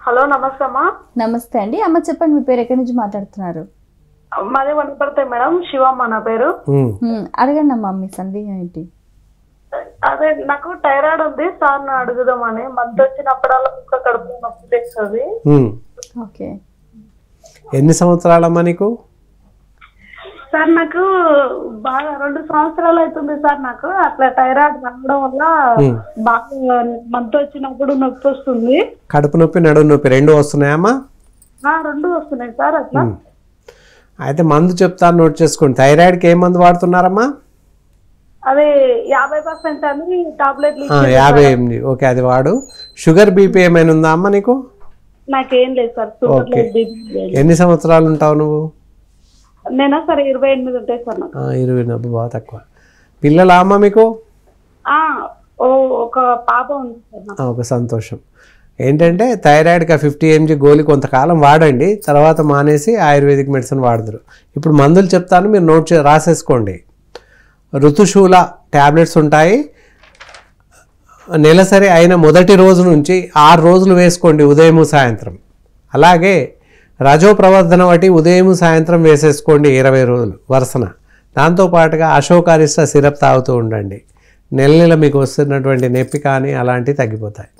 Hello నమస్తే అమ్మా నమస్తే అండి అమ్మ చెప్పండి మీ పేరు ఎక్కడి నుంచి మాట్లాడుతున్నారు మాది వనపడతాయి మేడం శివమ్మ నా పేరు ఉమ్. ఉమ్, అడగండి అమ్మా మీ సందేహం ఏంటి అదే నాకు థైరాయిడ్ ఉంది సార్ అడుగుదామని మంత్ వచ్చినప్పుడల్లా కుక్క కడుపు నొప్పి తెస్తుంది ఉమ్. ఓకే ఎన్ని సంవత్సరాలమ్మా నీకు సార్ నాకు బాగా రెండు సంవత్సరాలు అవుతుంది సార్ నాకు అట్లా థైరాయిడ్ రావడం వల్ల ఉమ్. బాగా మంత్ వచ్చినప్పుడు నొప్పి వస్తుంది కడుపు నొప్పి నడుము నొప్పి రెండు వస్తున్నాయమ్మా ఆ, రెండు వస్తున్నాయి సార్ అట్లా ఉమ్. అయితే మందు చెప్తాను నోట్ చేసుకోండి థైరాయిడ్కి ఏ మందు వాడుతున్నారమ్మా అదే యాభై పర్సెంట్ అని టాబ్లెట్లు ఆ, యాభై ఎనిమిది ఓకే అది వాడు షుగర్ బీపీ ఏమైనా ఉందా అమ్మా నీకు నాకేం లేదు సార్ షుగర్ ఓకే. లేదు బీపీ లేదు ఎన్ని సంవత్సరాలు ఉంటావు నువ్వు నేనా సార్ ఇరవై ఎనిమిది ఉంటాయి సార్ నాకు ఆ, ఇరవై నొప్పి బాగా తక్కువ పిల్లలా అమ్మ మీకు ఆ, ఓ ఒక పాప ఉంది సార్ నాకు ఆ, ఒక సంతోషం ఏంటంటే థైరాయిడ్కి ఆ ఫిఫ్టీ ఎంజీ గోళీ కొంతకాలం వాడండి తర్వాత మానేసి ఆయుర్వేదిక్ మెడిసిన్ వాడదురు ఇప్పుడు మందులు చెప్తాను మీరు నోట్ చే రాసేసుకోండి ఋతుశూల ట్యాబ్లెట్స్ ఉంటాయి నెలసరి అయిన మొదటి రోజు నుంచి ఆరు రోజులు వేసుకోండి ఉదయము సాయంత్రం అలాగే రజో ప్రవర్ధన బట్టి ఉదయం సాయంత్రం వేసేసుకోండి ఇరవై రోజులు వరుసన దాంతోపాటుగా అశోకారిష్ట సిరప్ తాగుతూ ఉండండి నెల నెల మీకు వస్తున్నటువంటి నొప్పి కానీ అలాంటివి తగ్గిపోతాయి